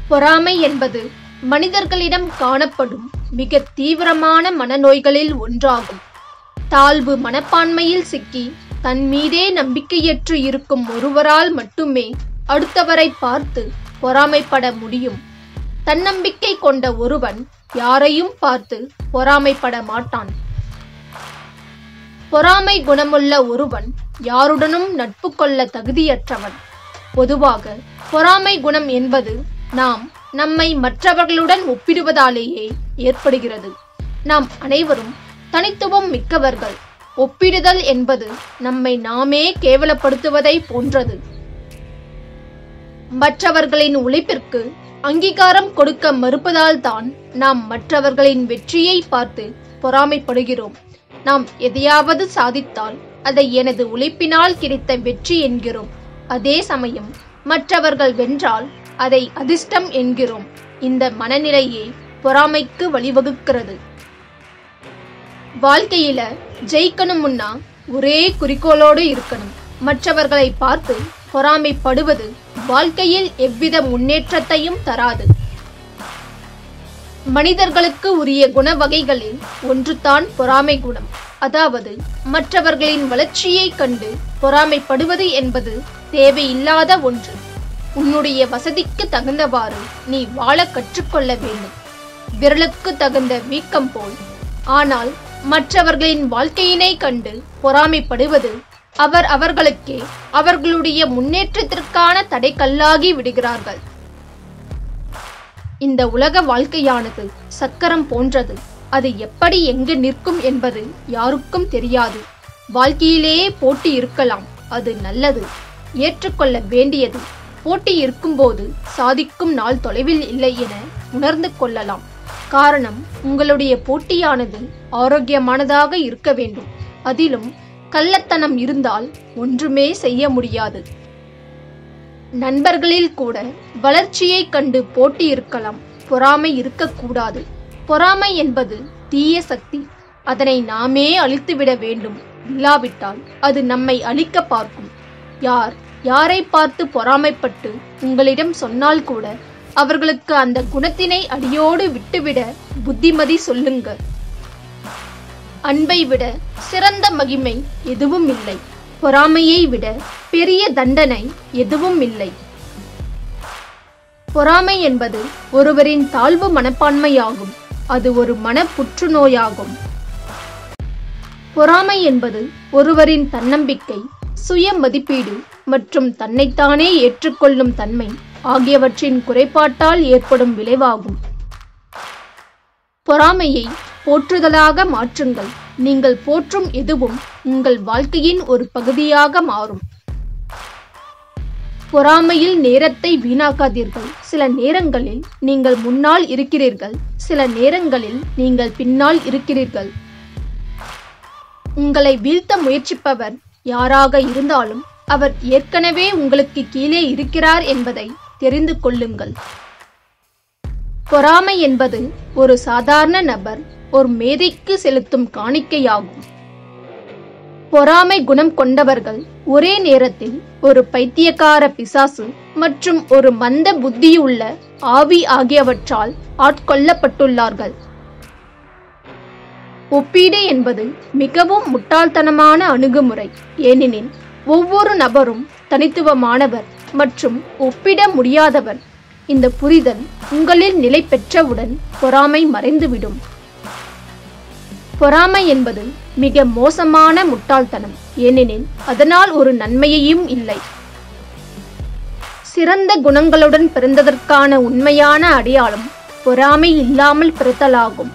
பொறாமை என்பது மனிதர்களிடம் காணப்படும் மிக தீவிரமான மனநோய்களில் ஒன்றாகும் தாழ்வு மனப்பான்மையில் சிக்கி தன் மீதே நம்பிக்கையற்று இருக்கும் ஒருவரால் மட்டுமே அடுத்தவரை பார்த்து பொறாமைப்பட முடியும் தன்னம்பிக்கை கொண்ட ஒருவன் யாரையும் பார்த்து பொறாமைப்பட மாட்டான் பொறாமை குணமுள்ள ஒருவன் யாருடனும் நட்பு கொள்ள தகுதியற்றவன் பொதுவாக பொறாமை குணம் என்பது நாம் நம்மை மற்றவர்களுடன் ஒப்பிடுவதாலேயே ஏற்படுகிறது நாம் அனைவரும் தனித்துவம் மிக்கவர்கள் ஒப்பிடுதல் என்பது நம்மை நாமே கேவலப்படுத்துவதை போன்றது மற்றவர்களின் உழைப்பிற்கு அங்கீகாரம் கொடுக்க மறுப்பதால் தான் நாம் மற்றவர்களின் வெற்றியை பார்த்து பொறாமைப்படுகிறோம் நாம் எதையாவது சாதித்தால் அதை எனது உழைப்பினால் கிடைத்த வெற்றி என்கிறோம் அதே சமயம் மற்றவர்கள் வென்றால் அதை அதிர்ஷ்டம் என்கிறோம் இந்த மனநிலையே பொறாமைக்கு வழிவகுக்கிறது வாழ்க்கையில ஜெயிக்கணும்னா ஒரே குறிக்கோளோடு இருக்கணும் மற்றவர்களை பார்த்து பொறாமைப்படுவது வாழ்க்கையில் எவ்வித முன்னேற்றத்தையும் தராது மனிதர்களுக்கு உரிய குண வகைகளில் ஒன்றுதான் பொறாமை குணம் அதாவது மற்றவர்களின் வளர்ச்சியை கண்டு பொறாமைப்படுவது என்பது தேவையில்லாத ஒன்று உன்னுடைய வசதிக்கு தகுந்தவாறு நீ வாழ கற்றுக்கொள்ள வேண்டும் விரலுக்கு தகுந்த வீக்கம் போல் ஆனால் மற்றவர்களின் வாழ்க்கையினை கண்டு பொறாமைப்படுவது அவர் அவர்களுக்கே அவர்களுடைய முன்னேற்றத்திற்கான தடைக்கல்லாகி விடுகிறார்கள் இந்த உலக வாழ்க்கையானது சக்கரம் போன்றது அது எப்படி எங்கு நிற்கும் என்பது யாருக்கும் தெரியாது வாழ்க்கையிலேயே போட்டி இருக்கலாம் அது நல்லது ஏற்றுக்கொள்ள வேண்டியது போட்டி இருக்கும்போது சாதிக்கும் நாள் தொலைவில் இல்லை என உணர்ந்து கொள்ளலாம் காரணம் உங்களுடைய போட்டியானது ஆரோக்கியமானதாக இருக்க வேண்டும் அதிலும் கள்ளத்தனம் இருந்தால் ஒன்றுமே செய்ய முடியாது நண்பர்களில் கூட வளர்ச்சியை கண்டு போட்டி இருக்கலாம் பொறாமை இருக்கக்கூடாது பொறாமை என்பது தீய சக்தி அதனை நாமே அழித்துவிட வேண்டும் இல்லாவிட்டால் அது நம்மை அழிக்க பார்க்கும் யார் யாரை பார்த்து பொறாமைப்பட்டு உங்களிடம் சொன்னால் கூட அவர்களுக்கு அந்த குணத்தினை அடியோடு விட்டுவிட புத்திமதி சொல்லுங்க அன்பை விட சிறந்த மகிமை எதுவும் இல்லை பொறாமையை விட பெரிய தண்டனை எதுவும் இல்லை பொறாமை என்பது ஒருவரின் தாழ்வு மனப்பான்மையாகும் அது ஒரு மன புற்றுநோயாகும் பொறாமை என்பது ஒருவரின் தன்னம்பிக்கை சுய மதிப்பீடு மற்றும் தன்னைத்தானே ஏற்றுக்கொள்ளும் தன்மை ஆகியவற்றின் குறைபாட்டால் ஏற்படும் விளைவாகும் பொறாமையை போற்றுதலாக மாற்றுங்கள் நீங்கள் போற்றும் எதுவும் உங்கள் வாழ்க்கையின் ஒரு பகுதியாக மாறும் பொறாமையில் நேரத்தை வீணாக்காதீர்கள் சில நேரங்களில் நீங்கள் முன்னால் இருக்கிறீர்கள் சில நேரங்களில் நீங்கள் பின்னால் இருக்கிறீர்கள் உங்களை வீழ்த்த முயற்சிப்பவர் யாராக இருந்தாலும் அவர் ஏற்கனவே உங்களுக்கு கீழே இருக்கிறார் என்பதை தெரிந்து கொள்ளுங்கள் பொறாமை என்பது ஒரு சாதாரண நபர் ஒரு மேதைக்கு செலுத்தும் காணிக்கையாகும் பொறாமை குணம் கொண்டவர்கள் ஒரே நேரத்தில் ஒரு பைத்தியக்கார பிசாசு மற்றும் ஒரு மந்த புத்தியுள்ள ஆவி ஆகியவற்றால் ஆட்கொள்ளப்பட்டுள்ளார்கள் ஒப்பீடு என்பது மிகவும் முட்டாள்தனமான அணுகுமுறை ஏனெனில் ஒவ்வொரு நபரும் தனித்துவமானவர் மற்றும் ஒப்பிட முடியாதவர் இந்த புரிதல் உங்களில் நிலை பெற்றவுடன் பொறாமை மறைந்துவிடும் பொறாமை என்பது மிக மோசமான முட்டாள்தனம் ஏனெனில் அதனால் ஒரு நன்மையையும் இல்லை சிறந்த குணங்களுடன் பிறந்ததற்கான உண்மையான அடையாளம் பொறாமை இல்லாமல் பிறத்தலாகும்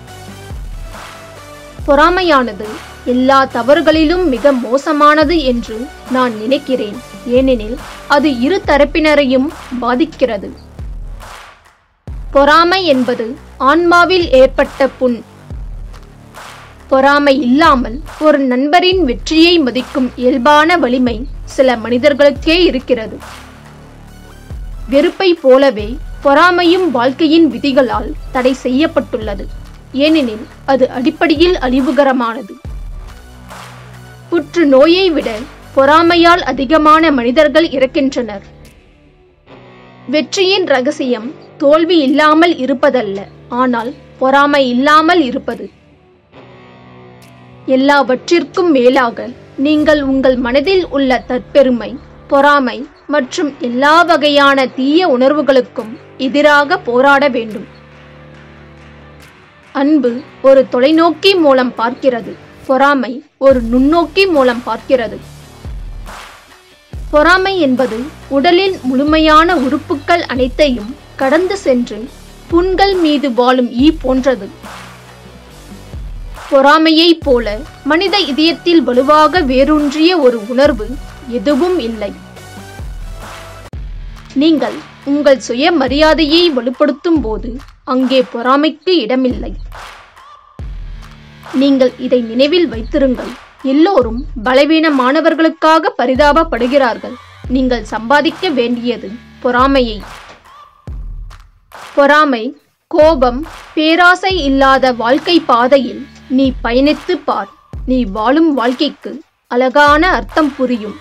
பொறாமையானது எல்லா தவறுகளிலும் மிக மோசமானது என்று நான் நினைக்கிறேன் ஏனெனில் அது இரு தரப்பினரையும் பாதிக்கிறது பொறாமை என்பது ஆன்மாவில் ஏற்பட்ட புண் பொறாமை இல்லாமல் ஒரு நண்பரின் வெற்றியை மதிக்கும் இயல்பான வலிமை சில மனிதர்களுக்கே இருக்கிறது வெறுப்பை போலவே பொறாமையும் வாழ்க்கையின் விதிகளால் தடை செய்யப்பட்டுள்ளது ஏனெனில் அது அடிப்படையில் அழிவுகரமானது புற்று நோயை விட பொறாமையால் அதிகமான மனிதர்கள் இறக்கின்றனர் வெற்றியின் ரகசியம் தோல்வி இல்லாமல் இருப்பதல்ல ஆனால் பொறாமை இல்லாமல் இருப்பது எல்லாவற்றிற்கும் மேலாக நீங்கள் உங்கள் மனதில் உள்ள தற்பெருமை பொறாமை மற்றும் எல்லா வகையான தீய உணர்வுகளுக்கும் எதிராக போராட வேண்டும் அன்பு ஒரு தொலைநோக்கி மூலம் பார்க்கிறது பொறாமை ஒரு நுண்ணோக்கி மூலம் பார்க்கிறது பொறாமை என்பது உடலின் முழுமையான உறுப்புக்கள் அனைத்தையும் கடந்து சென்று புண்கள் மீது வாழும் ஈ போன்றது பொறாமையைப் போல மனித இதயத்தில் வலுவாக வேரூன்றிய ஒரு உணர்வு எதுவும் இல்லை நீங்கள் உங்கள் சுயமரியாதையை வலுப்படுத்தும் போது அங்கே பொறாமைக்கு இடமில்லை நீங்கள் இதை நினைவில் வைத்திருங்கள் எல்லோரும் பலவீனமானவர்களுக்காக பரிதாபப்படுகிறார்கள் நீங்கள் சம்பாதிக்க வேண்டியது பொறாமையை பொறாமை கோபம் பேராசை இல்லாத வாழ்க்கை பாதையில் நீ பயணித்து பார் நீ வாழும் வாழ்க்கைக்கு அழகான அர்த்தம் புரியும்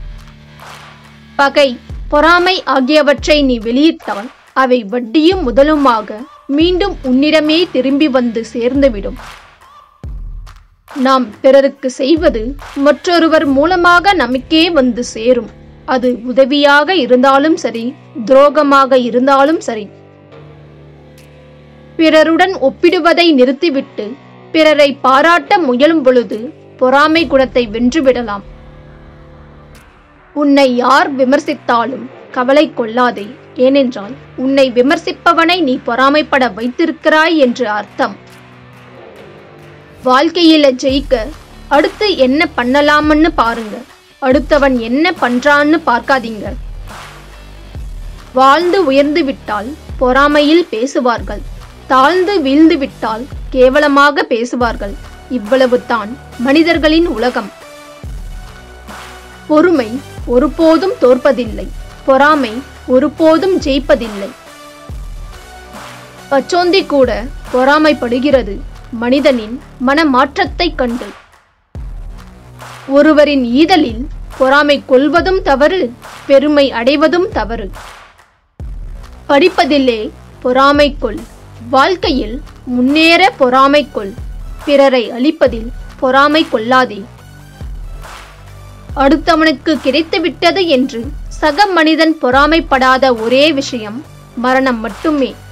பகை பொறாமை ஆகியவற்றை நீ வெளியிட்டால் அவை வட்டியும் முதலுமாக மீண்டும் உன்னிடமே திரும்பி வந்து சேர்ந்துவிடும் நாம் பிறருக்கு செய்வது மற்றொருவர் மூலமாக நமக்கே வந்து சேரும் அது உதவியாக இருந்தாலும் சரி துரோகமாக இருந்தாலும் சரி பிறருடன் ஒப்பிடுவதை நிறுத்திவிட்டு பிறரை பாராட்ட முயலும் பொழுது பொறாமை குணத்தை வென்றுவிடலாம் உன்னை யார் விமர்சித்தாலும் கவலை கொள்ளாதே ஏனென்றால் உன்னை விமர்சிப்பவனை நீ பொறாமைப்பட வைத்திருக்கிறாய் என்று அர்த்தம் வாழ்க்கையில ஜெயிக்க அடுத்து என்ன பண்ணலாம்னு பாருங்க அடுத்தவன் என்ன பண்றான்னு பார்க்காதீங்க வாழ்ந்து உயர்ந்து விட்டால் பொறாமையில் பேசுவார்கள் தாழ்ந்து வீழ்ந்து விட்டால் கேவலமாக பேசுவார்கள் இவ்வளவு தான் மனிதர்களின் உலகம் பொறுமை ஒருபோதும் தோற்பதில்லை பொறாமை ஒருபோதும் ஜெயிப்பதில்லை பச்சோந்தி கூட பொறாமைப்படுகிறது மனிதனின் மனமாற்றத்தைக் கண்டு ஒருவரின் ஈதலில் பொறாமை கொள்வதும் தவறு பெருமை அடைவதும் தவறு படிப்பதிலே பொறாமை கொள் வாழ்க்கையில் முன்னேற பொறாமை கொள் பிறரை அழிப்பதில் பொறாமை கொள்ளாதே அடுத்தவனுக்கு கிடைத்துவிட்டது என்று சக மனிதன் பொறாமைப்படாத ஒரே விஷயம் மரணம் மட்டுமே